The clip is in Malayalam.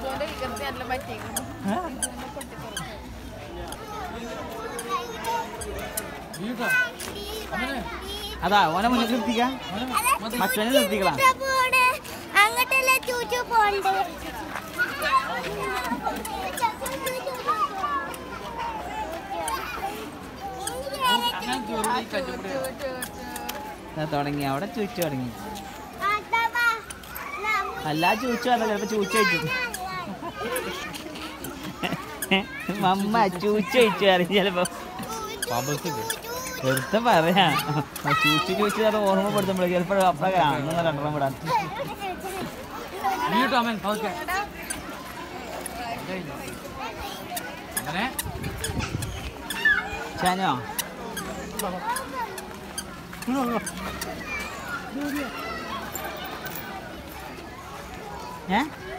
അതുകൊണ്ട് വികൃതി നല്ല പറ്റിയേക്കുന്നു അതാ ഓനെ മുന്നിൽ നിർത്തിക്കാം മറ്റവനെ നിർത്തിക്കളാ അങ്ങോട്ടല്ലേ ചൂച്ചു പോണ്ട് ദാ തുടങ്ങി അവിടെ ചൂച്ചു തുടങ്ങി അല്ലാ ചൂച്ചു വന്ന ചിലപ്പോ ചൂച്ചു കഴിച്ചു മമ്മ ചൂച്ചു കഴിച്ചു അറിയും ചിലപ്പോ വെറുതെ പറയാ ചൂച്ചു ചൂച്ചു അത് ഓർമ്മപ്പെടുത്തുമ്പോഴേ ചിലപ്പോ അപ്പഴേ അന്ന് രണ്ടെണ്ണം വിടാൻ ഓക്കെ അങ്ങനെ ചാനോ ഏ